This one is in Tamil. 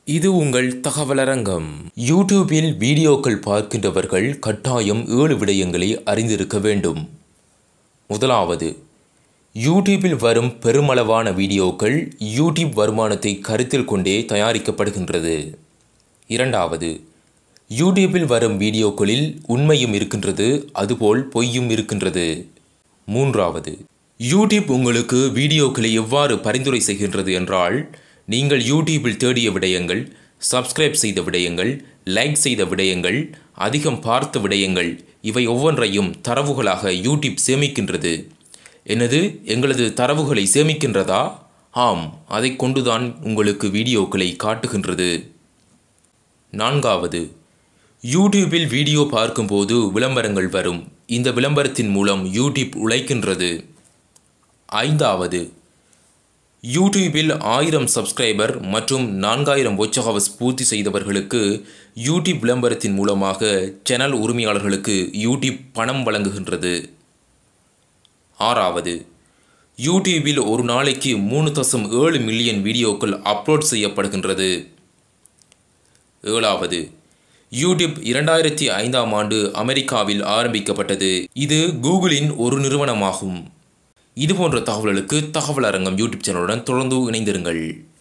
இது உங்கள் தகவலரங்கம் யூடியூபில் வீடியோக்கள் பார்க்கின்றவர்கள் கட்டாயம் ஏழு விடயங்களை அறிந்திருக்க வேண்டும் முதலாவது யூடியூபில் வரும் பெருமளவான வீடியோக்கள் யூடியூப் வருமானத்தை கருத்தில் கொண்டே தயாரிக்கப்படுகின்றது இரண்டாவது யூடியூபில் வரும் வீடியோக்களில் உண்மையும் இருக்கின்றது அதுபோல் பொய்யும் இருக்கின்றது மூன்றாவது யூடியூப் உங்களுக்கு வீடியோக்களை எவ்வாறு பரிந்துரை செய்கின்றது என்றால் நீங்கள் யூடியூபில் தேடிய விடயங்கள் சப்ஸ்கிரைப் செய்த விடயங்கள் லைக் செய்த விடயங்கள் அதிகம் பார்த்த விடயங்கள் இவை ஒவ்வொன்றையும் தரவுகளாக யூடியூப் சேமிக்கின்றது எனது எங்களது தரவுகளை சேமிக்கின்றதா ஆம் அதை கொண்டுதான் உங்களுக்கு வீடியோக்களை காட்டுகின்றது நான்காவது யூடியூபில் வீடியோ பார்க்கும்போது விளம்பரங்கள் வரும் இந்த விளம்பரத்தின் மூலம் யூடியூப் உழைக்கின்றது ஐந்தாவது யூடியூபில் ஆயிரம் சப்ஸ்கிரைபர் மற்றும் நான்காயிரம் watch hours பூர்த்தி செய்தவர்களுக்கு யூடியூப் விளம்பரத்தின் மூலமாக சேனல் உரிமையாளர்களுக்கு யூடியூப் பணம் வழங்குகின்றது ஆறாவது யூடியூபில் ஒரு நாளைக்கு மூணு தசம் ஏழு மில்லியன் வீடியோக்கள் அப்லோட் செய்யப்படுகின்றது ஏழாவது யூடியூப் இரண்டாயிரத்தி ஐந்தாம் ஆண்டு அமெரிக்காவில் ஆரம்பிக்கப்பட்டது இது கூகுளின் ஒரு நிறுவனமாகும் இதுபோன்ற தகவல்களுக்கு தகவல் அரங்கம் யூடியூப் சேனலுடன் தொடர்ந்து இணைந்திருங்கள்